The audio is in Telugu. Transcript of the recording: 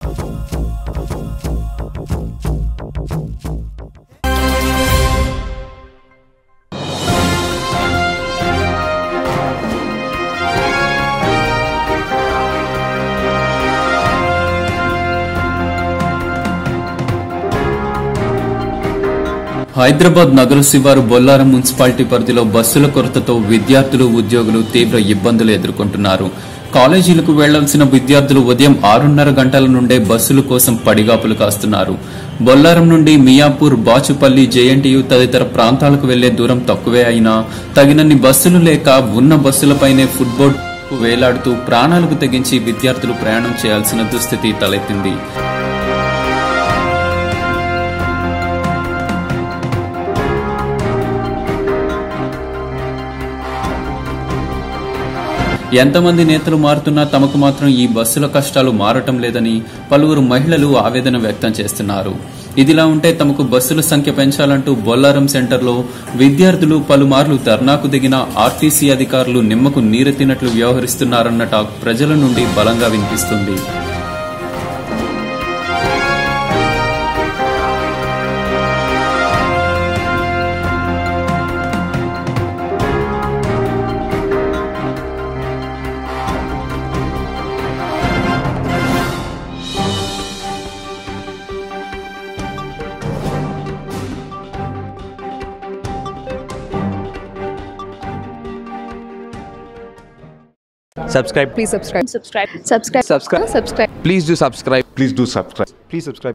హైదరాబాద్ నగర శివారు బొల్లారం మున్సిపాలిటీ పరిధిలో బస్సుల కొరతతో విద్యార్థులు ఉద్యోగులు తీవ్ర ఇబ్బందులు ఎదుర్కొంటున్నారు కాలేజీలకు వెళ్లాల్సిన విద్యార్థులు ఉదయం ఆరున్నర గంటల నుండే బస్సుల కోసం పడిగాపులు కాస్తున్నారు బొల్లారం నుండి మియాపూర్ బాచుపల్లి జేఎన్టీయు తదితర ప్రాంతాలకు వెళ్లే దూరం తక్కువే అయినా తగినన్ని బస్సులు లేక ఉన్న బస్సులపైనే ఫుట్బోర్డ్ వేలాడుతూ ప్రాణాలకు తెగించి విద్యార్థులు ప్రయాణం చేయాల్సిన దుస్థితి తలెత్తింది ఎంతమంది నేతలు మారుతున్నా తమకు మాత్రం ఈ బస్సుల కష్టాలు మారటం లేదని పలువురు మహిళలు ఆవేదన వ్యక్తం చేస్తున్నారు ఇదిలా ఉంటే తమకు బస్సుల సంఖ్య పెంచాలంటూ బొల్లారం సెంటర్లో విద్యార్థులు పలుమార్లు ధర్నాకు దిగిన ఆర్టీసీ అధికారులు నిమ్మకు నీరెత్తినట్లు వ్యవహరిస్తున్నారన్న టాక్ ప్రజల నుండి బలంగా వినిపిస్తుంది subscribe Please subscribe. subscribe Subscribe. Subscribe. Subscribe. please do subscribe Please do subscribe. Please subscribe.